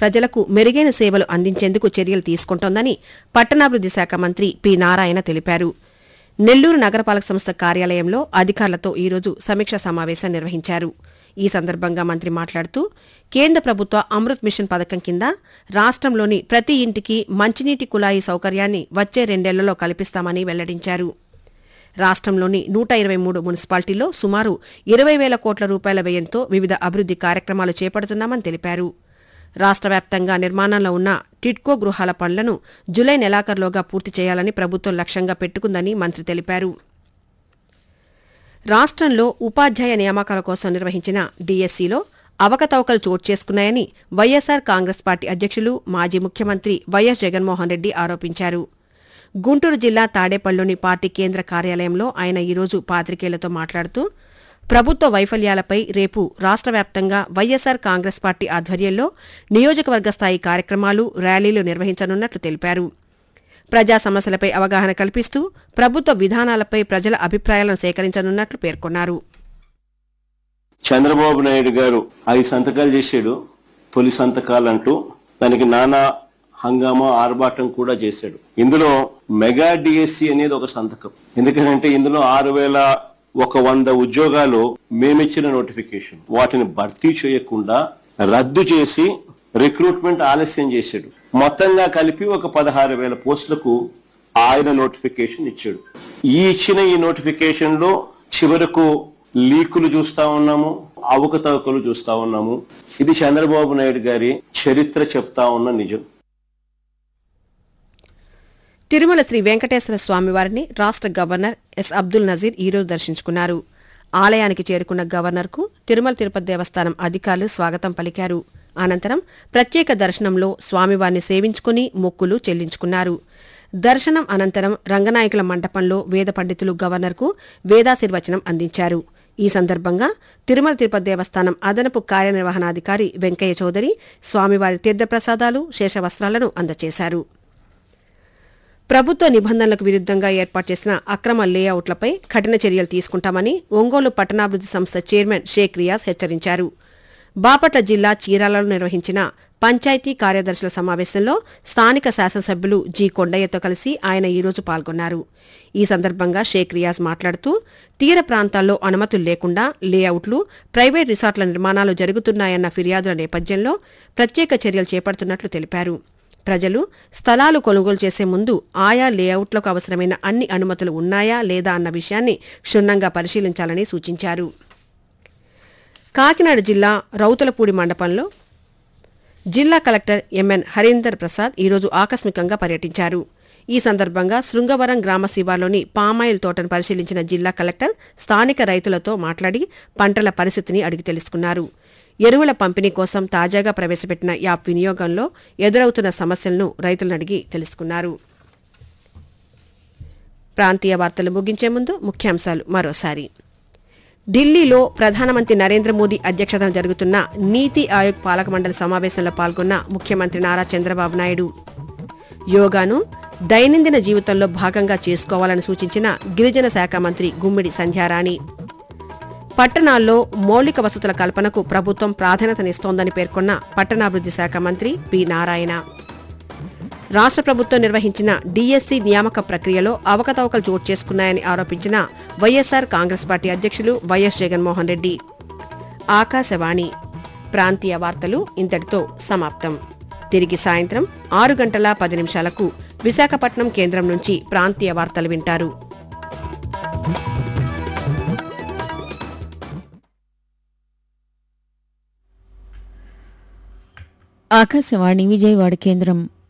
ప్రజలకు మెరుగైన సేవలు అందించేందుకు చర్యలు తీసుకుంటోందని పట్టణాభివృద్ది శాఖ మంత్రి పి నారాయణ తెలిపారు నెల్లూరు నగరపాలక సంస్థ కార్యాలయంలో అధికారులతో ఈరోజు సమీక్షా సమావేశం నిర్వహించారు ఈ సందర్భంగా మంత్రి మాట్లాడుతూ కేంద్ర ప్రభుత్వ అమృత్ మిషన్ పథకం కింద రాష్ట్రంలోని ప్రతి ఇంటికి మంచినీటి కుళాయి సౌకర్యాన్ని వచ్చే రెండేళ్లలో కల్పిస్తామని వెల్లడించారు రాష్ట్రంలోని నూట ఇరవై మూడు మున్సిపాలిటీల్లో సుమారు ఇరవై వేల కోట్ల రూపాయల వ్యయంతో వివిధ అభివృద్ది కార్యక్రమాలు చేపడుతున్నామని తెలిపారు రాష్ట్ర వ్యాప్తంగా నిర్మాణంలో ఉన్న టిడ్కో గృహాల పనులను జులై నెలాఖరులోగా పూర్తి చేయాలని ప్రభుత్వం లక్ష్యంగా పెట్టుకుందని మంత్రి తెలిపారు రాష్ట్రంలో ఉపాధ్యాయ నియామకాల కోసం నిర్వహించిన డీఎస్సీలో అవకతవకలు చోటు చేసుకున్నాయని వైఎస్సార్ కాంగ్రెస్ పార్టీ అధ్యక్షులు మాజీ ముఖ్యమంత్రి వైఎస్ జగన్మోహన్ రెడ్డి ఆరోపించారు గుంటూరు జిల్లా తాడేపల్లిలోని పార్టీ కేంద్ర కార్యాలయంలో ఆయన ఈరోజు పాత్రికేయులతో మాట్లాడుతూ ప్రభుత్వ వైఫల్యాలపై రేపు రాష్ట్ర వ్యాప్తంగా వైఎస్సార్ కాంగ్రెస్ పార్టీ ఆధ్వర్యంలో నియోజకవర్గ స్థాయి కార్యక్రమాలు ర్యాలీలు నిర్వహించనున్నట్లు తెలిపారు ప్రజా సమస్యలపై అవగాహన కల్పిస్తూ ప్రభుత్వ విధానాలపై ప్రజల అభిప్రాయాలను సేకరించనున్నట్లు పేర్కొన్నారు చంద్రబాబు నాయుడు గారు ఐదు సంతకాలు చేశాడు తొలి సంతకాలు అంటూ దానికి నానా హంగామా ఆర్భాటం కూడా చేశాడు ఇందులో మెగా డిఎస్సి అనేది ఒక సంతకం ఎందుకంటే ఇందులో ఆరు వేల ఒక వంద ఉద్యోగాలు మేమిచ్చిన నోటిఫికేషన్ వాటిని భర్తీ చేయకుండా రద్దు చేసి రిక్రూట్మెంట్ ఆలస్యం చేశాడు మొత్తంగా కలిపి ఒక పదహారు వేల పోస్టులకు ఆయన నోటిఫికేషన్ ఇచ్చాడు ఈ ఇచ్చిన ఈ నోటిఫికేషన్ లో చివరకు లీకులు చూస్తా ఉన్నాము అవకతవకలు చూస్తా ఉన్నాము ఇది చంద్రబాబు నాయుడు గారి చరిత్ర చెప్తా ఉన్న నిజం తిరుమల శ్రీ వెంకటేశ్వర స్వామివారిని రాష్ట్ర గవర్నర్ ఎస్ అబ్దుల్ నజీర్ ఈరోజు దర్శించుకున్నారు ఆలయానికి చేరుకున్న గవర్నర్కు తిరుమల తిరుపతి దేవస్థానం అధికారులు స్వాగతం పలికారు అనంతరం ప్రత్యేక దర్శనంలో స్వామివారిని సేవించుకుని మొక్కులు చెల్లించుకున్నారు దర్శనం అనంతరం రంగనాయకుల మండపంలో వేద పండితులు గవర్నర్కు వేదాశీర్వచనం అందించారు ఈ సందర్భంగా తిరుమల తిరుపతి దేవస్థానం అదనపు కార్యనిర్వహణాధికారి వెంకయ్య చౌదరి స్వామివారి తీర్థప్రసాదాలు శేషవస్త్రాలను అందజేశారు ప్రభుత్వ నిబంధనలకు విరుద్ధంగా ఏర్పాటు చేసిన అక్రమ లేఅవుట్లపై కఠిన చర్యలు తీసుకుంటామని ఒంగోలు పట్టణాభివృద్ది సంస్థ చైర్మన్ షేక్ రియాజ్ హెచ్చరించారు బాపట్ల జిల్లా చీరాలలో నిర్వహించిన పంచాయతీ కార్యదర్శుల సమావేశంలో స్థానిక శాసనసభ్యులు జి కొండయ్యతో కలిసి ఆయన ఈరోజు పాల్గొన్నారు ఈ సందర్భంగా షేక్ రియాజ్ మాట్లాడుతూ తీర ప్రాంతాల్లో అనుమతులు లేకుండా లేఅవుట్లు ప్రైవేట్ రిసార్ట్ల నిర్మాణాలు జరుగుతున్నాయన్న ఫిర్యాదుల నేపథ్యంలో ప్రత్యేక చర్యలు చేపడుతున్నట్లు తెలిపారు ప్రజలు స్థలాలు కొనుగోలు చేసే ముందు ఆయా లేఅవుట్లకు అవసరమైన అన్ని అనుమతులు ఉన్నాయా లేదా అన్న విషయాన్ని క్షుణ్ణంగా పరిశీలించాలని సూచించారు కాకినాడ జిల్లా రౌతులపూడి మండపంలో జిల్లా కలెక్టర్ ఎంఎన్ హరీందర్ ప్రసాద్ ఈరోజు ఆకస్మికంగా పర్యటించారు ఈ సందర్భంగా శృంగవరం గ్రామ శివార్లోని పామాయిల్ తోటను పరిశీలించిన జిల్లా కలెక్టర్ స్థానిక రైతులతో మాట్లాడి పంటల పరిస్థితిని అడిగి తెలుసుకున్నారు ఎరువుల పంపిణీ కోసం తాజాగా ప్రవేశపెట్టిన యాప్ వినియోగంలో ఎదురవుతున్న సమస్యలను రైతులను అడిగి తెలుసుకున్నారు ప్రాంతీయ వార్తలు ముగించే ముందు ముఖ్యాంశాలు మరోసారి ఢిల్లీలో ప్రధానమంత్రి నరేంద్ర మోదీ అధ్యక్షతన జరుగుతున్న నీతి ఆయోగ్ పాలక మండలి సమావేశంలో పాల్గొన్న ముఖ్యమంత్రి నారా చంద్రబాబు నాయుడు యోగాను దైనందిన జీవితంలో భాగంగా చేసుకోవాలని సూచించిన గిరిజన శాఖ మంత్రి గుమ్మిడి సంధ్యారాణి పట్టణాల్లో మౌలిక వసతుల కల్పనకు ప్రభుత్వం ప్రాధాన్యతనిస్తోందని పేర్కొన్న పట్టణాభివృద్ది శాఖ మంత్రి పి నారాయణ రాష్ట్ర ప్రభుత్వం నిర్వహించిన డీఎస్సీ నియామక ప్రక్రియలో అవకతవకలు చోటు చేసుకున్నాయని ఆరోపించిన వైఎస్సార్ కాంగ్రెస్ పార్టీ అధ్యక్షులు వైఎస్ జగన్మోహన్ రెడ్డి ఆకాశవాణి ప్రాంతీయ వార్తలు ఇంతటితో సమాప్తం తిరిగి సాయంత్రం ఆరు గంటల పది నిమిషాలకు విశాఖపట్నం కేంద్రం నుంచి ప్రాంతీయ వార్తలు వింటారు ఆకాశవాణి విజయవాడ కేంద్రం